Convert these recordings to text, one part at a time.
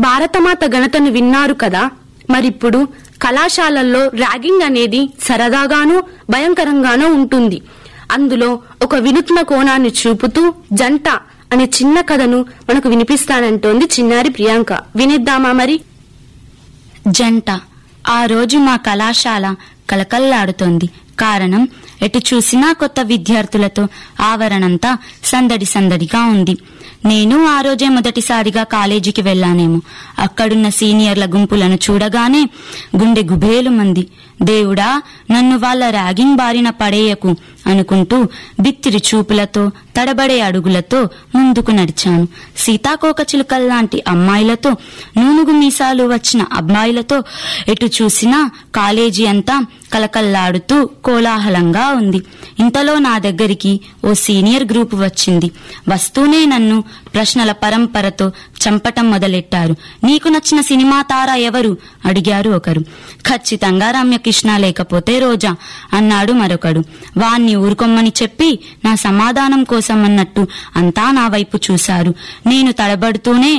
భారతమాత ఘనతను విన్నారు కదా మరిప్పుడు కళాశాలల్లో ర్యాగింగ్ అనేది సరదాగానూ భయంకరంగానూ ఉంటుంది అందులో ఒక వినూత్న కోణాన్ని చూపుతూ జంట అనే చిన్న కథను మనకు వినిపిస్తానంటోంది చిన్నారి ప్రియాంక వినిద్దామా మరి జంట ఆ రోజు మా కళాశాల కలకల్లాడుతోంది కారణం ఎటు చూసినా కొత్త విద్యార్థులతో ఆవరణంతా సందడి సందడిగా ఉంది నేను ఆ రోజే మొదటిసారిగా కాలేజీకి వెళ్ళానేమో అక్కడున్న సీనియర్ల గుంపులను చూడగానే గుండె గుబేలు మంది దేవుడా నన్ను వాళ్ళ ర్యాగింగ్ బారిన పడేయకు అనుకుంటూ బిత్తిరి చూపులతో తడబడే అడుగులతో ముందుకు నడిచాను సీతాకోక చిలుకల్లాంటి అమ్మాయిలతో నూనుగు మీసాలు వచ్చిన అబ్బాయిలతో ఎటు చూసినా కాలేజీ అంతా కలకల్లాడుతూ కోలాహలంగా ఉంది ఇంతలో నా దగ్గరికి ఓ సీనియర్ గ్రూప్ వచ్చింది వస్తూనే నన్ను ప్రశ్నల పరంపరతో చంపటం మొదలెట్టారు నీకు నచ్చిన సినిమా తార ఎవరు అడిగారు ఒకరు ఖచ్చితంగా రమ్యకృష్ణ లేకపోతే రోజా అన్నాడు మరొకడు వాణ్ణి ఊరుకొమ్మని చెప్పి నా సమాధానం కోసం అన్నట్టు అంతా నా వైపు చూశారు నేను తడబడుతూనే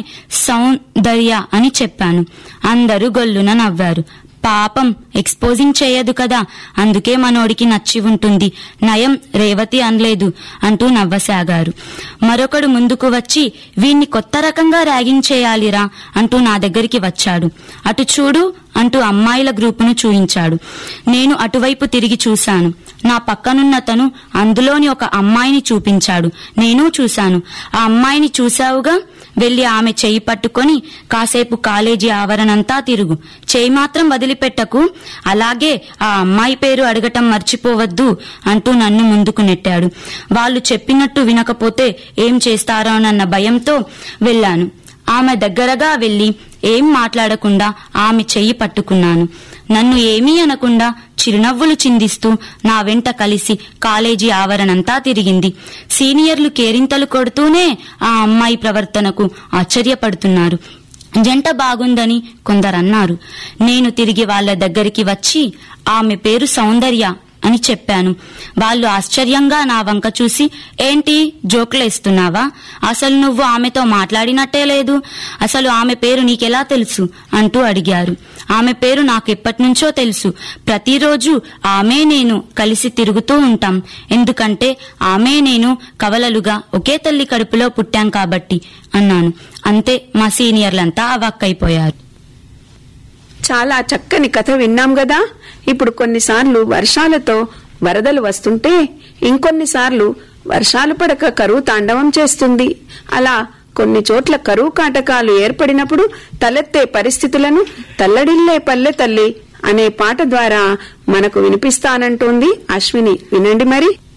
సౌందర్య అని చెప్పాను అందరూ గొల్లున నవ్వారు పాపం ఎక్స్పోజింగ్ చేయదు కదా అందుకే మనోడికి నచ్చి ఉంటుంది నయం రేవతి అనలేదు అంటూ నవ్వసాగారు మరొకడు ముందుకు వచ్చి వీణ్ణి కొత్త రకంగా ర్యాగింగ్ చేయాలిరా అంటూ నా దగ్గరికి వచ్చాడు అటు చూడు అంటూ అమ్మాయిల గ్రూపును చూయించాడు నేను అటువైపు తిరిగి చూశాను నా పక్కనున్న తను అందులోని ఒక అమ్మాయిని చూపించాడు నేను చూశాను ఆ అమ్మాయిని చూశావుగా వెళ్లి ఆమె చేయి పట్టుకొని కాసేపు కాలేజీ ఆవరణంతా తిరుగు చేయి మాత్రం వదిలిపెట్టకు అలాగే ఆ అమ్మాయి పేరు అడగటం మర్చిపోవద్దు అంటూ నన్ను ముందుకు నెట్టాడు వాళ్ళు చెప్పినట్టు వినకపోతే ఏం చేస్తారోనన్న భయంతో వెళ్ళాను ఆమె దగ్గరగా వెళ్లి ఏం మాట్లాడకుండా ఆమె చెయ్యి పట్టుకున్నాను నన్ను ఏమీ అనకుండా చిరునవ్వులు చిందిస్తూ నా వెంట కలిసి కాలేజీ ఆవరణంతా తిరిగింది సీనియర్లు కేరింతలు కొడుతూనే ఆ అమ్మాయి ప్రవర్తనకు ఆశ్చర్యపడుతున్నారు జంట బాగుందని కొందరన్నారు నేను తిరిగి వాళ్ళ దగ్గరికి వచ్చి ఆమె పేరు సౌందర్య అని చెప్పాను వాళ్ళు ఆశ్చర్యంగా నా వంక చూసి ఏంటి జోకులేస్తున్నావా అసలు నువ్వు ఆమెతో మాట్లాడినట్టే లేదు అసలు ఆమె పేరు నీకెలా తెలుసు అంటూ అడిగారు ఆమె పేరు నాకెప్పటి నుంచో తెలుసు ప్రతిరోజు ఆమె నేను కలిసి తిరుగుతూ ఉంటాం ఎందుకంటే ఆమె నేను కవలలుగా ఒకే తల్లి కడుపులో పుట్టాం కాబట్టి అన్నాను అంతే మా సీనియర్లంతా అవాక్కైపోయారు చాలా చక్కని కథ విన్నాం గదా ఇప్పుడు కొన్నిసార్లు వర్షాలతో వరదలు వస్తుంటే ఇంకొన్నిసార్లు వర్షాలు పడక కరువు తాండవం చేస్తుంది అలా కొన్ని చోట్ల కరువు కాటకాలు ఏర్పడినప్పుడు తలెత్తే పరిస్థితులను తల్లడిల్లే పల్లె తల్లి అనే పాట ద్వారా మనకు వినిపిస్తానంటోంది అశ్విని వినండి మరి